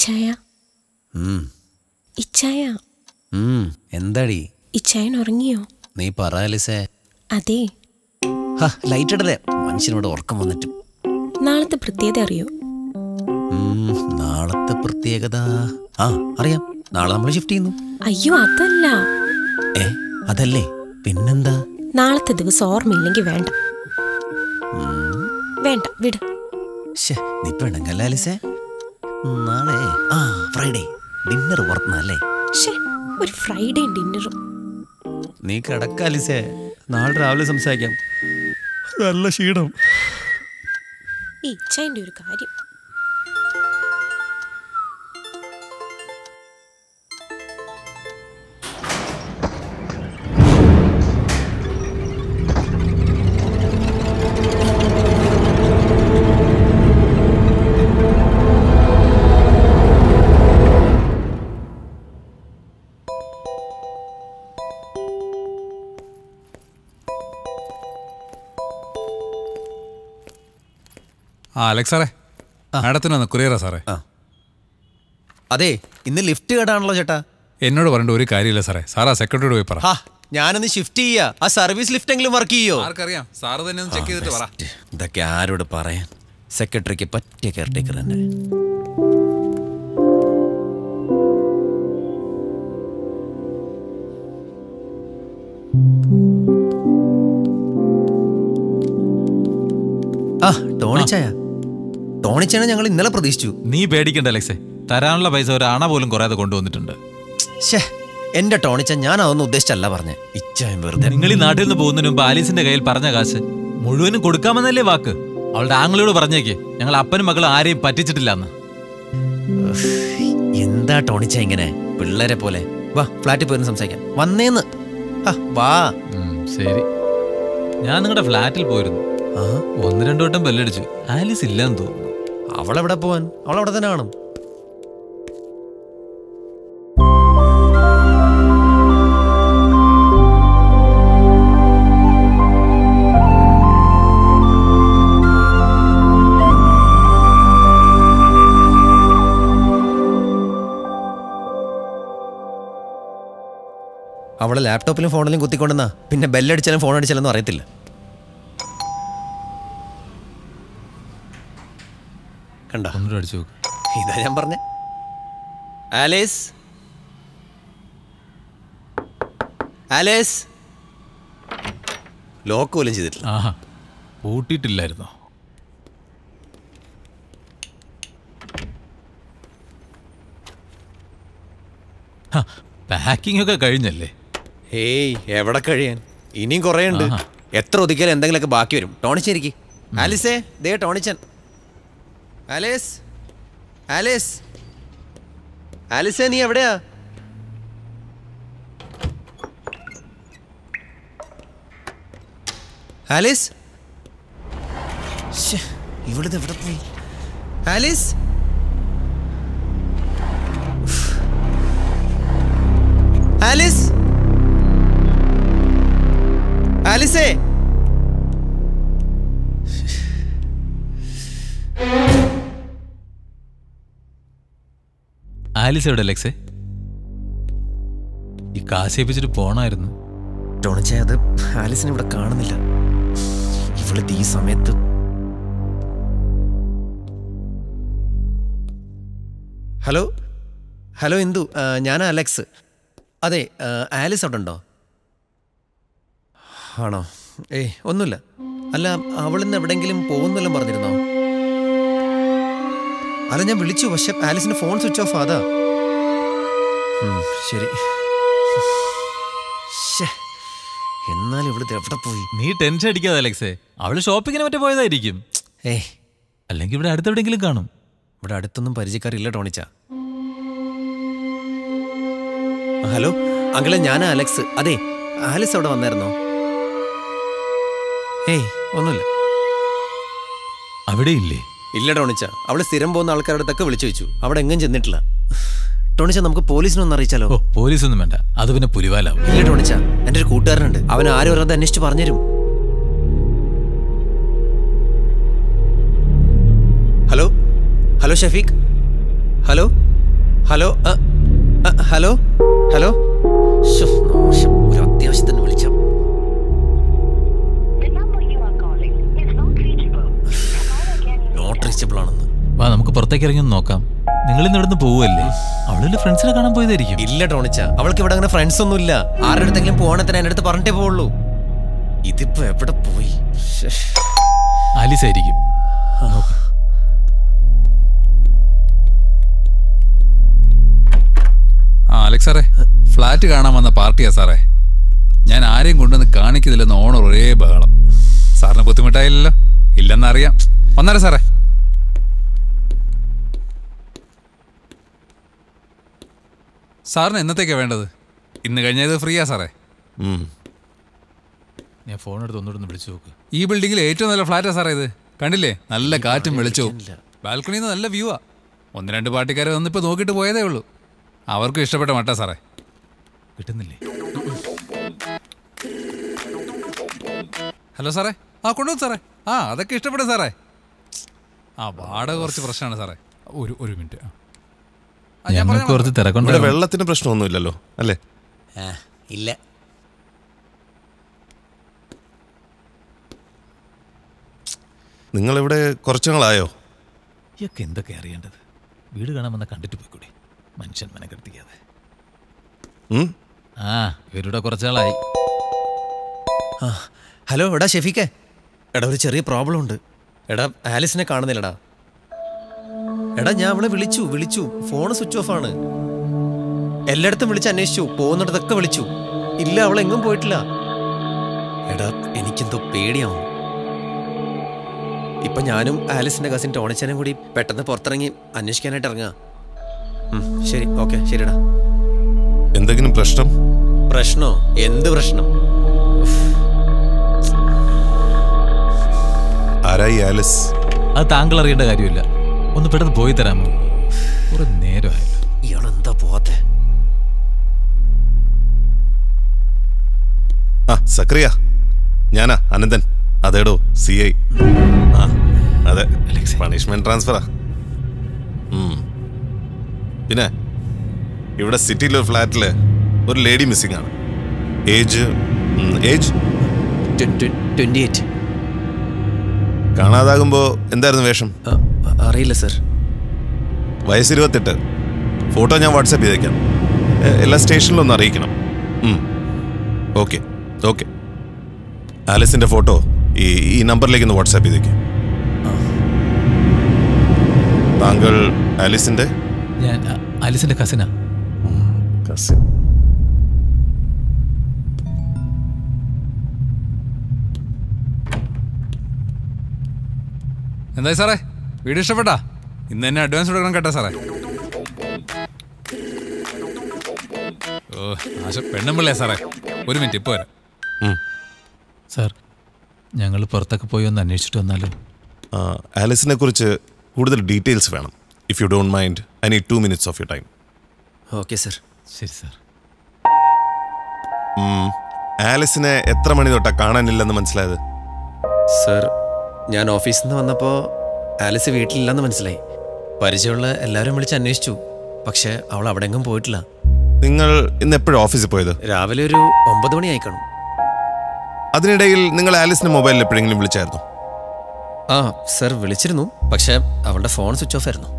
ഇച്ചായ ഉം, ഇച്ചായ ഉം, എന്താടി ഇച്ചായൻ ഉറങ്ങിയോ നീ പറ ആലിസേ അതെ ഹ ലൈറ്റ് ഇടലേ മനുഷ്യനോട് ഉറക്കം വന്നിട്ട് നാളത്തെ പ്രത്യേകത അറിയോ ഉം, നാളത്തെ പ്രത്യേകത ആ അറിയാം നാളെ നമ്മൾ ഷിഫ്റ്റ് ചെയ്യുന്നു അയ്യോ അതല്ല ഏ അതല്ലേ പിന്നെന്താ നാളത്തെ ദിവസം ഓർമ്മയില്ലെങ്കിൽ വേണ്ട വേണ്ട വിട് ശ്ശേ, നീ പെണ്ണുങ്ങല്ല ആലിസേ നാളെ ആ ഫ്രൈഡേ ഡിന്നർ പുറത്തുനിന്നല്ലേ ഷേ ഒരു ഫ്രൈഡേ ഡിന്നറും നീ കിടക്ക ആലിസേ നാളെ രാവിലെ സംസാരിക്കാം നല്ല ക്ഷീണം ഈ ഇച്ചായന്റെ ഒരു കാര്യം ആ അലക്സ് സാറേ മാഡത്തിന് വന്ന് കുറിയറാ സാറേ ആ അതെ ഇന്ന് ലിഫ്റ്റ് കേടാണല്ലോ ചേട്ടാ എന്നോട് പറഞ്ഞിട്ട് ഒരു കാര്യമില്ല സാറേ സാറാ സെക്രട്ടറിയോട് പോയി പറ ഹാ ഞാനൊന്ന് ഷിഫ്റ്റ് ചെയ്യാ ആ സർവീസ് ലിഫ്റ്റ് എങ്കിലും വർക്ക് ചെയ്യോ ആർക്കറിയാം സാറ് തന്നെ ഒന്ന് ചെക്ക് ചെയ്തിട്ട് പറ ഇതൊക്കെ ആരോട് പറയാൻ സെക്രട്ടറിക്ക് പറ്റിയ കെയർടേക്കർ തന്നെ ആ ടോണിച്ചായ ടോണിച്ചായ ഞങ്ങൾ ഇന്നലെ പ്രതീക്ഷിച്ചു നീ പേടിക്കണ്ട അലക്സേ തരാനുള്ള പൈസ ഒരു അണ പോലും കുറയാതെ കൊണ്ടുവന്നിട്ടുണ്ട് ഷേ എന്റെ ടോണിച്ച ഞാൻ അതൊന്നും ഉദ്ദേശിച്ചല്ല പറഞ്ഞേ ഇച്ചായം വെറുതെ നിങ്ങൾ ഈ നാട്ടിൽ നിന്ന് പോകുന്നതിന് മുമ്പ് ആലീസിന്റെ കയ്യിൽ പറഞ്ഞ കാശ് മുഴുവനും കൊടുക്കാമെന്നല്ലേ വാക്ക് അവളുടെ ആംഗ്ലിയോട് പറഞ്ഞേക്ക് ഞങ്ങൾ അപ്പനും മക്കളും ആരെയും പറ്റിച്ചിട്ടില്ല എന്ന് എന്താ ടോണിച്ച ഇങ്ങനെ പിള്ളേരെ പോലെ വാ ഫ്ലാറ്റിൽ പോയി സംസാരിക്കാം വന്നേന്ന് ആ, വാ ശരി ഞാൻ നിങ്ങളുടെ ഫ്ലാറ്റിൽ പോയിരുന്നു ആ ഒന്ന് രണ്ടു വട്ടം ബെല്ലടിച്ചു ആലീസ് ഇല്ലെന്ന് തോന്നുന്നു അവളെവിടെ പോവാൻ അവളവിടെ തന്നെ കാണും അവളെ ലാപ്ടോപ്പിലും ഫോണിലും കുത്തിക്കൊണ്ടെന്നാ പിന്നെ ബെല്ലടിച്ചാലും ഫോൺ അടിച്ചാലൊന്നും അറിയത്തില്ല കണ്ടോ ഒന്നുകൂടെ അടിച്ചു നോക്ക് ഇതാ ഞാൻ പറഞ്ഞ ആലേസ് ആലേസ് ലോക്ക് പോലും ചെയ്തിട്ടില്ല ആഹാ പൂട്ടിയിട്ടില്ലായിരുന്നോ പാക്കിംഗ് ഒക്കെ കഴിഞ്ഞല്ലേ ഹേയ് എവിടെ കഴിയാൻ ഇനിയും കുറേ ഉണ്ട് ആഹാ. എത്ര ഒതുക്കിയാലും എന്തെങ്കിലുമൊക്കെ ബാക്കി വരും ടോണിച്ചേരിക്ക് ആലിസേ ദേ ടോണിച്ചൻ ആലേസ് ആലേസ് ആലിസേ നീ എവിടെയാ ആലിസ് ശ്ശേ, ഇവിടുന്ന് എവിടെ പോയി ആലിസ് ഉഫ്. ആലിസ് ആലിസേ ആലിസ് എവിടെ അലക്സേ ഈ കാശ് ഏൽപ്പിച്ചിട്ട് പോണായിരുന്നു ടോണിച്ചേ അത് ആലിസിനെ ഇവിടെ കാണുന്നില്ല ഇവളിത് ഈ സമയത്ത് ഹലോ ഹലോ ഇന്ദു ആ, ഞാൻ അലക്സ് അതെ ആ, ആലിസ് അവിടെ ഉണ്ടോ ആണോ ഏയ് ഒന്നുമില്ല അല്ല അവളിന്ന് എവിടെങ്കിലും പോകുന്നല്ലോ പറഞ്ഞിരുന്നോ അല്ല ഞാൻ വിളിച്ചു പക്ഷെ ആലിസിന്റെ ഫോൺ സ്വിച്ച് ഓഫ് അതാ ഉം, ശരി ശ്ശേ, എന്നാലും ഇവിടുത്തെ എവിടെ പോയി നീ ടെൻഷൻ അടിക്കാതെ അലക്സേ അവള് ഷോപ്പിങ്ങിന് മറ്റേ പോയതായിരിക്കും ഏയ് അല്ലെങ്കിൽ ഇവിടെ അടുത്തെവിടെയെങ്കിലും കാണും ഇവിടെ അടുത്തൊന്നും പരിചയക്കാരില്ല ടോണിച്ച ഹലോ അങ്കിളെ ഞാൻ അലക്സ് അതെ ആലിസ് അവിടെ വന്നായിരുന്നോ ഏയ് ഒന്നുമില്ല അവിടെ ഇല്ലേ ഇല്ല ടോണിച്ച അവള് സ്ഥിരം പോകുന്ന ആൾക്കാരുടെ അടുത്തൊക്കെ വിളിച്ചു വെച്ചു അവിടെ എങ്ങും ചെന്നിട്ടില്ല ടോണിച്ച നമുക്ക് പോലീസിനൊന്ന് അറിയിച്ചാലോ ഓ പോലീസൊന്നും വേണ്ട അത് പിന്നെ പുലിവാലാവും ഇല്ല ടോണിച്ച എൻ്റെ ഒരു കൂട്ടുകാരനുണ്ട് അവൻ ആരും വെറുതെ അന്വേഷിച്ച് പറഞ്ഞുതരും hello hello Shafeeq hello hello അ, അ, ഹലോ ഹലോ ശ്ശോ, നാശം. ഒരു അത്യാവശ്യത്തിന് വിളിച്ച The number you are calling is not reachable. Call again later. Not reachable ആണെന്ന് വാ നമുക്ക് പുറത്തേക്ക് ഇറങ്ങി ഒന്ന് നോക്കാം നിങ്ങൾ ഇന്ന് ഇവിടുന്ന് പോവല്ലേ അവളിൽ ഫ്രണ്ട്സിനെ കാണാൻ പോയതായിരിക്കും ഇല്ല ടോണിച്ച അവൾക്ക് ഇവിടെ അങ്ങനെ ഫ്രണ്ട്സ് ഒന്നും ഇല്ല ആരുടെ അടുത്തെങ്കിലും പോകണത്തിന് എൻ്റെ അടുത്ത് പറഞ്ഞിട്ടേ പോവുള്ളൂ ഇതിപ്പോ എവിടെ പോയി ശ്ശേ. ആലീസ് ആയിരിക്കും നോക്ക്. ആ അലക്സ് സാറേ ഫ്ലാറ്റ് കാണാൻ വന്ന പാർട്ടിയാ സാറേ ഞാൻ ആരെയും കൊണ്ടുവന്ന് കാണിക്കുന്നില്ലെന്ന് ഓണർ ഒരേ ബഹളം സാറിന് ബുദ്ധിമുട്ടായില്ലല്ലോ ഇല്ലെന്നറിയാം വന്നാലേ സാറേ സാറിന് എന്നത്തേക്കാ വേണ്ടത് ഇന്ന് കഴിഞ്ഞത് ഫ്രീയാ സാറേ ഞാൻ ഫോൺ എടുത്ത് ഒന്നുകൂടെ ഒന്ന് വിളിച്ചു നോക്ക് ഈ ബിൽഡിങ്ങിൽ ഏറ്റവും നല്ല ഫ്ലാറ്റാ സാറേ ഇത് കണ്ടില്ലേ നല്ല കാറ്റും വെളിച്ചവും ബാൽക്കണിയിൽ നിന്ന് നല്ല വ്യൂവാ ഒന്ന് രണ്ട് പാർട്ടിക്കാരെ വന്നിപ്പോൾ നോക്കിയിട്ട് പോയതേ ഉള്ളൂ അവർക്കും ഇഷ്ടപ്പെട്ട മട്ടാ സാറേ കിട്ടുന്നില്ലേ ഹലോ സാറേ ആ കൊണ്ടുവന്നു സാറേ ആ അതൊക്കെ ഇഷ്ടപ്പെടും സാറേ ആ വാടക കുറച്ച് പ്രശ്നമാണ് സാറേ ഒരു ഒരു മിനിറ്റ് ആ. ആ, ഞാൻ ഞങ്ങൾക്ക് പറഞ്ഞോളാം. കുറച്ച് ഇവിടെ തിരക്കുണ്ട് വെള്ളത്തിന് പ്രശ്നമൊന്നുമില്ലല്ലോ അല്ലേ ആ, ഇല്ല നിങ്ങളിവിടെ കുറച്ചു നാളായോ ഇയൊക്കെ എന്തൊക്കെ അറിയേണ്ടത് വീട് കാണാൻ വന്ന കണ്ടിട്ട് പോയിക്കൂടി മനുഷ്യൻ മെനക്കെടുത്തിക്കാതെ ഉം? ആ ഇവരുടെ കുറച്ചാളായി ആ, ഹലോ എടാ ഷെഫിക്കെ എടാ ഒരു ചെറിയ പ്രോബ്ലം ഉണ്ട് എടാ ആലിസിനെ കാണുന്നില്ലടാ എടാ ഞാൻ അവളെ വിളിച്ചു വിളിച്ചു ഫോൺ സ്വിച്ച് ഓഫ് ആണ് എല്ലായിടത്തും വിളിച്ച് അന്വേഷിച്ചു പോകുന്നിടത്തൊക്കെ വിളിച്ചു ഇല്ല അവൾ എങ്ങും പോയിട്ടില്ല എടാ എനിക്കെന്തോ പേടിയാവും ഇപ്പൊ ഞാനും ആലിസിന്റെ കസിൻ ടോണിച്ചനും കൂടി പെട്ടെന്ന് പുറത്തിറങ്ങി അന്വേഷിക്കാനായിട്ട് ഇറങ്ങാ ഉം, ശരി ഓക്കെ ശരിടാ എന്തെങ്കിലും പ്രശ്നം പ്രശ്നോ എന്ത് പ്രശ്നം ആരായി ആലിസ് അത് താങ്കൾ അറിയേണ്ട കാര്യമില്ല ഒന്ന് പെട്ടെന്ന് പോയി തരാമോ കുറെ നേരമായല്ലോ ഇയാളെന്താ പോവാത്തെ ആ സക്രിയ ഞാനാ അനന്തൻ അതേടോ സി ഐ ആ അതെ പണിഷ്മെന്റ് ട്രാൻസ്ഫറാ ഉം. പിന്നെ ഇവിടെ സിറ്റിയിലെ ഫ്ലാറ്റില് ഒരു ലേഡി മിസ്സിംഗ് ആണ് ഏജ് ഏജ് ട്വന്റി എയ്റ്റ് കാണാതാകുമ്പോൾ എന്തായിരുന്നു വേഷം അറിയില്ല സർ വയസ്സ് ഇരുപത്തെട്ട് ഫോട്ടോ ഞാൻ വാട്സാപ്പ് ചെയ്തേക്കാം എ- എല്ലാ സ്റ്റേഷനിലും ഒന്ന് അറിയിക്കണം ഓക്കെ ഓക്കെ ആലിസിന്റെ ഫോട്ടോ ഈ ഈ നമ്പറിലേക്ക് ഒന്ന് വാട്സാപ്പ് ചെയ്തേക്കാം താങ്കൾ ആലിസിന്റെ ഞാൻ അ- ആലിസിന്റെ കസിനാ കസിൻ എന്തായി സാറേ വീട് ഇഷ്ടപ്പെട്ടാ ഇന്ന് തന്നെ അഡ്വാൻസ് കൊടുക്കണം കേട്ടോ സാറേ ഓ ആശ പെണ്ണും പിള്ളയാ സാറേ ഒരു മിനിറ്റ് ഇപ്പോൾ വരാം സാർ ഞങ്ങൾ പുറത്തൊക്കെ പോയി ഒന്ന് അന്വേഷിച്ചിട്ട് വന്നാലോ ആലിസിനെ കുറിച്ച് കൂടുതൽ ഡീറ്റെയിൽസ് വേണം if you don't mind I need two minutes of you time okay sir ശരി സാർ ആലിസിനെ എത്ര മണി തൊട്ടാ കാണാനില്ലെന്ന് മനസ്സിലായത് സർ ഞാൻ ഓഫീസിൽ നിന്ന് വന്നപ്പോൾ ആലിസ് വീട്ടിലില്ലെന്ന് മനസ്സിലായി പരിചയമുള്ള എല്ലാവരും വിളിച്ച് അന്വേഷിച്ചു പക്ഷേ അവൾ അവിടെ എങ്ങും പോയിട്ടില്ല നിങ്ങൾ ഇന്ന് എപ്പോഴും ഓഫീസിൽ പോയത് രാവിലെ ഒരു ഒമ്പത് മണി ആയിക്കാണും അതിനിടയിൽ നിങ്ങൾ ആലിസിന്റെ മൊബൈലിൽ എപ്പോഴെങ്കിലും വിളിച്ചായിരുന്നു ആ സർ വിളിച്ചിരുന്നു പക്ഷേ അവളുടെ ഫോൺ സ്വിച്ച് ഓഫ് ആയിരുന്നു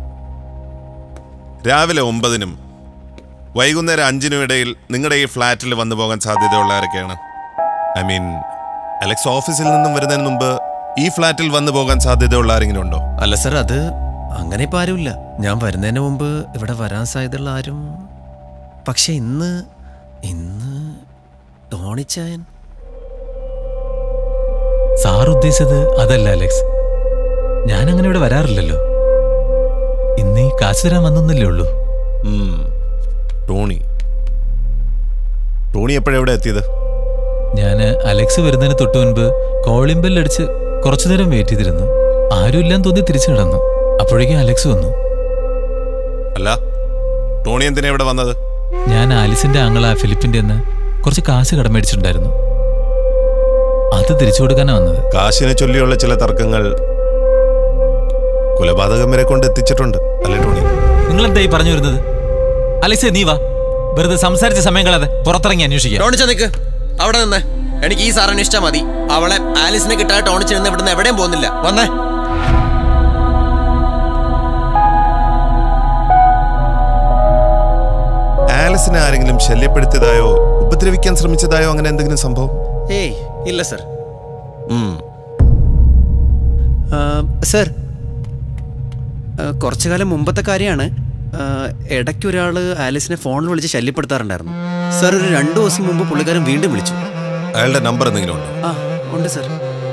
രാവിലെ ഒമ്പതിനും വൈകുന്നേരം അഞ്ചിനും ഇടയിൽ നിങ്ങളുടെ ഈ ഫ്ലാറ്റിൽ വന്നു പോകാൻ സാധ്യതയുള്ള ആരൊക്കെയാണ് ഐ മീൻ അലക്സ് ഓഫീസിൽ നിന്നും വരുന്നതിന് മുമ്പ് ഈ ഫ്ലാറ്റിൽ വന്നു പോകാൻ സാധ്യതയുള്ള ആരെങ്കിലും ഉണ്ടോ അല്ല സർ അത് അങ്ങനെ ഇപ്പം ആരുമില്ല ഞാൻ വരുന്നതിന് മുമ്പ് ഇവിടെ വരാൻ സാധ്യതയുള്ള ആരും പക്ഷെ ഇന്ന് ഇന്ന് ടോണിച്ചായൻ സാർ ഉദ്ദേശിച്ചത് അതല്ല അലക്സ് ഞാൻ അങ്ങനെ ഇവിടെ വരാറില്ലല്ലോ ഇന്ന് ഈ കാശ് തരാൻ വന്നൊന്നല്ലേ ഉള്ളൂ ഉം. ടോണി ടോണി എപ്പോഴെവിടെ എത്തിയത് ഞാൻ അലക്സ് വരുന്നതിന് തൊട്ട് മുൻപ് കോളിംഗ് ബെല്ലടിച്ച് കുറച്ചു നേരം വെയിറ്റ് ചെയ്തിരുന്നു ആരുമില്ലാന്ന് തോന്നി തിരിച്ചു കിടന്നു അപ്പോഴേക്കും അലക്സ് വന്നു അല്ല ടോണി എന്തിനാ ഇവിടെ വന്നത് ഞാൻ ആലിസിന്റെ ആങ്ങള ഫിലിപ്പിന്റെ നിന്ന് കുറച്ച് കാശ് കടമേടിച്ചിട്ടുണ്ടായിരുന്നു അത് തിരിച്ചു കൊടുക്കാനാ വന്നത് കാശിനെ ചൊല്ലിയുള്ള ചില തർക്കങ്ങൾ കൊലപാതകം വരെ കൊണ്ട് എത്തിച്ചിട്ടുണ്ട് അല്ലേ ടോണി നിങ്ങൾ എന്തായി പറഞ്ഞു വരുന്നത് അലക്സേ നീ വാ വെറുതെ സംസാരിച്ച സമയം കളയാതെ പുറത്തിറങ്ങി അന്വേഷിക്കാം ടോണിച്ച നിക്ക് അവിടെ നിന്നേ എനിക്ക് ഈ സാറിന് ഇഷ്ടം മതി അവളെ ആലിസിനെ കിട്ടാതെ ടോണിച്ച് നിന്ന് ഇവിടുന്ന് എവിടെയും പോകുന്നില്ല വന്നേ ആലിസിനെ ആരെങ്കിലും ശല്യപ്പെടുത്തിയതായോ ഉപദ്രവിക്കാൻ ശ്രമിച്ചതായോ അങ്ങനെ എന്തെങ്കിലും സംഭവം ഏയ് ഇല്ല സർ ഉം. സർ കുറച്ചു കാലം മുമ്പത്തെ കാര്യമാണ് ഇടയ്ക്ക് ഒരാൾ ആലിസിനെ ഫോണിൽ വിളിച്ച് ശല്യപ്പെടുത്താറുണ്ടായിരുന്നു സർ ഒരു രണ്ടു ദിവസം മുമ്പ് പുള്ളിക്കാരൻ വീണ്ടും വിളിച്ചു അയാളുടെ നമ്പർ എന്തെങ്കിലും ഉണ്ടോ ആ ഉണ്ട് സർ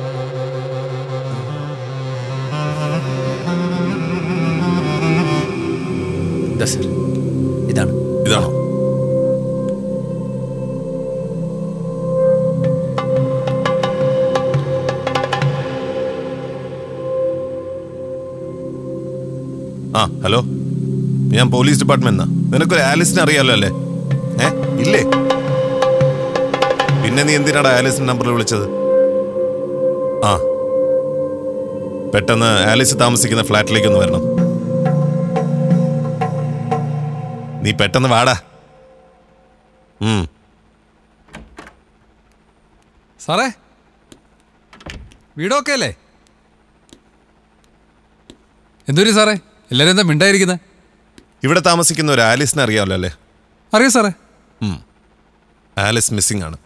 ഇതാ സർ ഇതാണ് ഇതാണോ ആ ഹലോ ഞാൻ പോലീസ് ഡിപ്പാർട്ട്മെന്റ് നിനക്കൊരു ആലിസിനെ അറിയാലോ അല്ലേ ഏ ഇല്ലേ പിന്നെ നീ എന്തിനാടാ ആലിസിന്റെ നമ്പറിൽ വിളിച്ചത് ആ പെട്ടെന്ന് ആലിസ് താമസിക്കുന്ന ഫ്ലാറ്റിലേക്ക് ഒന്ന് വരണം നീ പെട്ടെന്ന് വാടാ ഉം സാറേ വീടൊക്കെ അല്ലേ എന്തൊരു സാറേ എല്ലാവരും എന്താ മിണ്ടായിരിക്കുന്നത് ഇവിടെ താമസിക്കുന്ന ഒരു ആലിസിനെ അറിയാമല്ലോ അല്ലേ അറിയോ സാറേ ആലിസ് മിസ്സിംഗ് ആണ്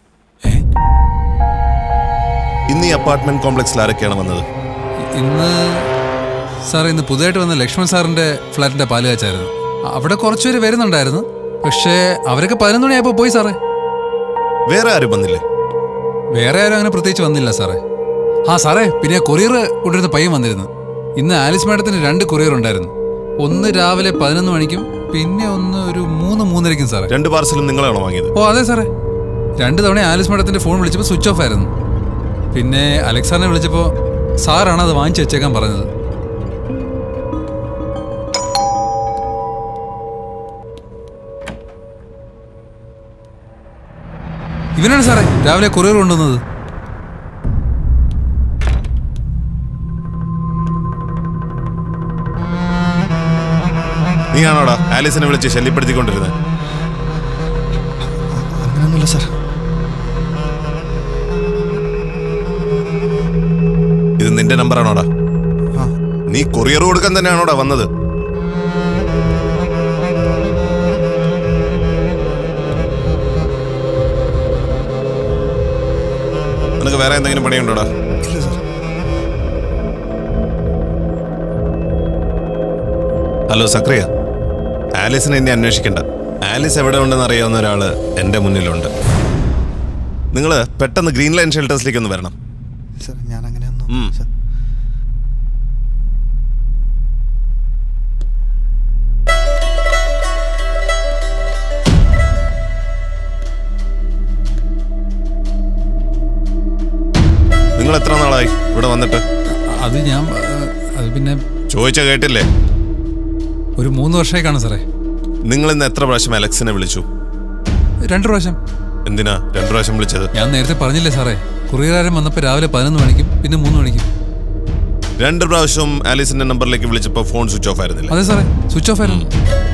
ഇന്ന് ഈ അപ്പാർട്ട്മെന്റ് കോംപ്ലക്സിൽ ആരൊക്കെയാണ് വന്നത് ഇന്ന് സാറേ ഇന്ന് പുതുതായിട്ട് വന്ന ലക്ഷ്മൺ സാറിന്റെ ഫ്ലാറ്റിന്റെ പാല് കാച്ചായിരുന്നു അവിടെ കുറച്ചുപേര് വരുന്നുണ്ടായിരുന്നു പക്ഷേ അവരൊക്കെ പതിനൊന്ന് മണിയായപ്പോൾ പോയി സാറേ വേറെ ആരും വന്നില്ലേ വേറെ ആരും അങ്ങനെ പ്രത്യേകിച്ച് വന്നില്ല സാറേ ആ സാറേ പിന്നെ കൊറിയർ കൊണ്ടിരുന്ന പയ്യൻ വന്നിരുന്നു ഇന്ന് ആലിസ് മാഡത്തിന് രണ്ട് കൊറിയർ ഉണ്ടായിരുന്നു ഒന്ന് രാവിലെ പതിനൊന്ന് മണിക്കും പിന്നെ ഒന്ന് ഒരു മൂന്ന് മൂന്നരയ്ക്കും സാറേ രണ്ട് പാർസലും നിങ്ങളാണോ വാങ്ങിയത് ഓ അതെ സാറേ രണ്ട് തവണ ആലിസ് മാഡത്തിന്റെ ഫോൺ വിളിച്ചപ്പോൾ സ്വിച്ച് ഓഫ് ആയിരുന്നു പിന്നെ അലക്സാറിനെ വിളിച്ചപ്പോൾ സാറാണ് അത് വാങ്ങിച്ചു വെച്ചേക്കാൻ പറഞ്ഞത് ഇവനാണ് സാറേ രാവിലെ കൊറിയർ കൊണ്ടുവന്നത് നീയാണോടാ ആലിസിനെ വിളിച്ച് ശല്യപ്പെടുത്തിക്കൊണ്ടിരുന്നത് അങ്ങനെയൊന്നുമില്ല സർ ഇത് നിന്റെ നമ്പറാണോടാ നീ കൊറിയർ കൊടുക്കാൻ തന്നെയാണോടാ വന്നത് നിനക്ക് വേറെ എന്തെങ്കിലും പണിയുണ്ടോടാ ഹലോ സക്രിയ ആലിസിനെ ഇനി അന്വേഷിക്കണ്ട ആലിസ് എവിടെ ഉണ്ടെന്ന് അറിയാവുന്ന ഒരാള് എന്റെ മുന്നിലുണ്ട് നിങ്ങൾ പെട്ടെന്ന് ഗ്രീൻ ലൈൻ ഷെൽട്ടേഴ്സിലേക്ക് ഒന്ന് വരണം സർ ഞാൻ അങ്ങനെയൊന്നും ഉം. സർ നിങ്ങൾ എത്ര നാളായി ഇവിടെ വന്നിട്ട് അത് ഞാൻ ആ, അത് പിന്നെ ചോദിച്ച കേട്ടില്ലേ ഒരു മൂന്ന് വർഷമായി കാണും സാറേ നിങ്ങൾ ഇന്ന് എത്ര പ്രാവശ്യം അലക്സിനെ വിളിച്ചു രണ്ട് പ്രാവശ്യം എന്തിനാ രണ്ടു പ്രാവശ്യം വിളിച്ചത് ഞാൻ നേരത്തെ പറഞ്ഞില്ലേ സാറേ കുറിയറാരൻ വന്നപ്പോൾ രാവിലെ പതിനൊന്ന് മണിക്കും പിന്നെ മൂന്ന് മണിക്കും രണ്ട് പ്രാവശ്യവും ആലീസിന്റെ നമ്പറിലേക്ക് വിളിച്ചപ്പോൾ ഫോൺ സ്വിച്ച് ഓഫ് ആയിരുന്നില്ല അതെ സാറേ സ്വിച്ച് ഓഫ് ആയിരുന്നു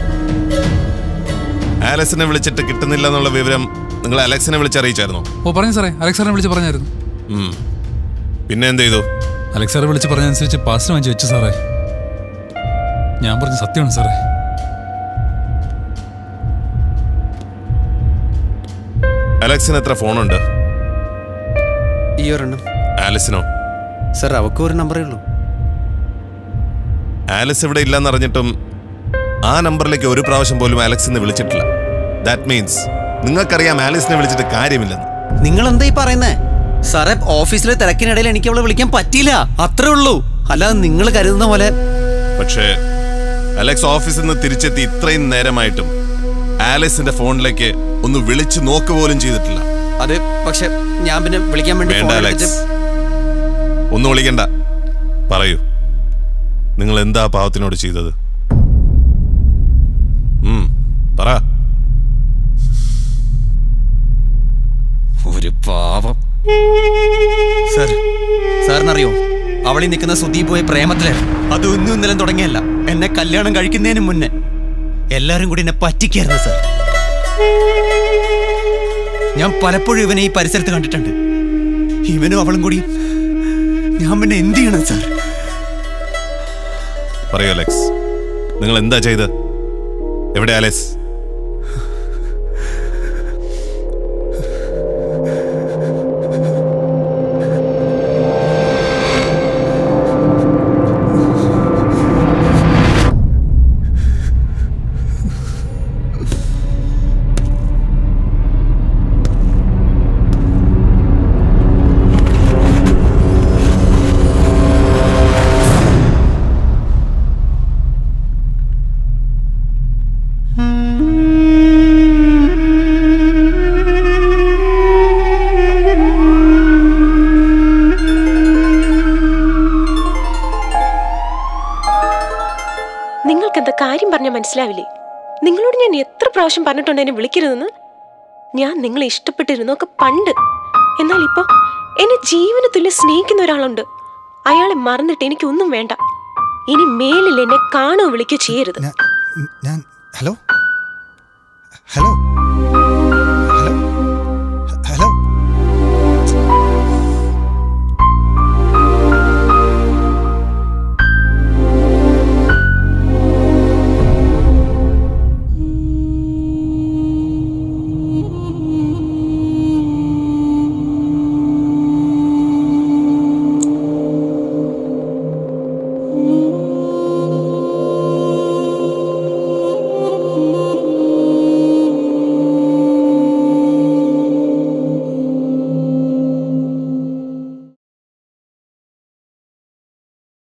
ആലക്സിനെ വിളിച്ചിട്ട് കിട്ടുന്നില്ല എന്നുള്ള വിവരം നിങ്ങൾ അലക്സിനെ വിളിച്ച് അറിയിച്ചായിരുന്നോ ഓ പറഞ്ഞു സാറേ അലക്സാറിനെ വിളിച്ച് പറഞ്ഞായിരുന്നു ഉം. പിന്നെ എന്ത് ചെയ്തു അലക്സാറെ വിളിച്ച് പറഞ്ഞതനുസരിച്ച് പാസ്റ്റിന് വാങ്ങിച്ച് വെച്ചു സാറേ ഞാൻ പറഞ്ഞ സത്യമാണ് സാറേ അലക്സിന് എത്ര ഫോണുണ്ട് ഈ ഒരെണ്ണം ആലിസിനോ സർ അവൾക്ക് ഒരു നമ്പറേ ഉള്ളൂ ആലിസ് ഇവിടെ ഇല്ലെന്ന് അറിഞ്ഞിട്ടും ആ നമ്പറിലേക്ക് ഒരു പ്രാവശ്യം പോലും അലക്സിനെ വിളിച്ചിട്ടില്ല ദാറ്റ് മീൻസ് നിങ്ങൾക്കറിയാം ആലിസിനെ വിളിച്ചിട്ട് കാര്യമില്ലെന്ന് നിങ്ങൾ എന്താ ഈ പറയുന്നേ സാറേ ഓഫീസിലെ തിരക്കിനിടയിൽ എനിക്ക് അവളെ വിളിക്കാൻ പറ്റിയില്ല അത്രേ ഉള്ളൂ അല്ലാതെ നിങ്ങൾ കരുതുന്ന പോലെ പക്ഷേ അലക്സ് ഓഫീസിൽ നിന്ന് തിരിച്ചെത്തി ഇത്രയും നേരമായിട്ടും ആലിസിന്റെ ഫോണിലേക്ക് ഒന്ന് വിളിച്ചു നോക്ക് പോലും ചെയ്തിട്ടില്ല അത് പക്ഷെ ഞാൻ പിന്നെ വിളിക്കാൻ വേണ്ടി വേണ്ട phone അലക്സ് എടുത്തിട്ട് ഒന്നും വിളിക്കണ്ട പറയൂ നിങ്ങൾ എന്താ പാവത്തിനോട് ചെയ്തത് ഉം, പറ ഒരു പാവം സാർ സാറിനറിയോ അവളി നിൽക്കുന്ന സുദീപ് പോയ പ്രേമത്തില് അത് ഒന്നും ഇന്നലെ തുടങ്ങിയല്ല എന്നെ കല്യാണം കഴിക്കുന്നതിന് മുന്നേ എല്ലാരും കൂടി എന്നെ പറ്റിക്കായിരുന്നു സാർ ഞാൻ പലപ്പോഴും ഇവനെ ഈ പരിസരത്ത് കണ്ടിട്ടുണ്ട് ഇവനും അവളും കൂടി ഞാൻ പിന്നെ എന്ത് ചെയ്യണം സാർ പറയൂ അലക്സ് നിങ്ങൾ എന്താ ചെയ്ത് എവിടെ ആലസ് നിങ്ങൾക്ക് എന്താ കാര്യം പറഞ്ഞാൽ മനസ്സിലാവില്ലേ നിങ്ങളോട് ഞാൻ എത്ര പ്രാവശ്യം പറഞ്ഞിട്ടുണ്ട് എന്നെ വിളിക്കരുതെന്ന് ഞാൻ നിങ്ങളെ ഇഷ്ടപ്പെട്ടിരുന്നൊക്കെ പണ്ട് എന്നാൽ ഇപ്പൊ എന്നെ ജീവന തുല്യം സ്നേഹിക്കുന്ന ഒരാളുണ്ട് അയാളെ മറന്നിട്ട് എനിക്കൊന്നും വേണ്ട ഇനി മേലിൽ എന്നെ കാണുകയോ വിളിക്കുകയോ ചെയ്യരുത് ഞാൻ ഞാൻ ഹലോ ഹലോ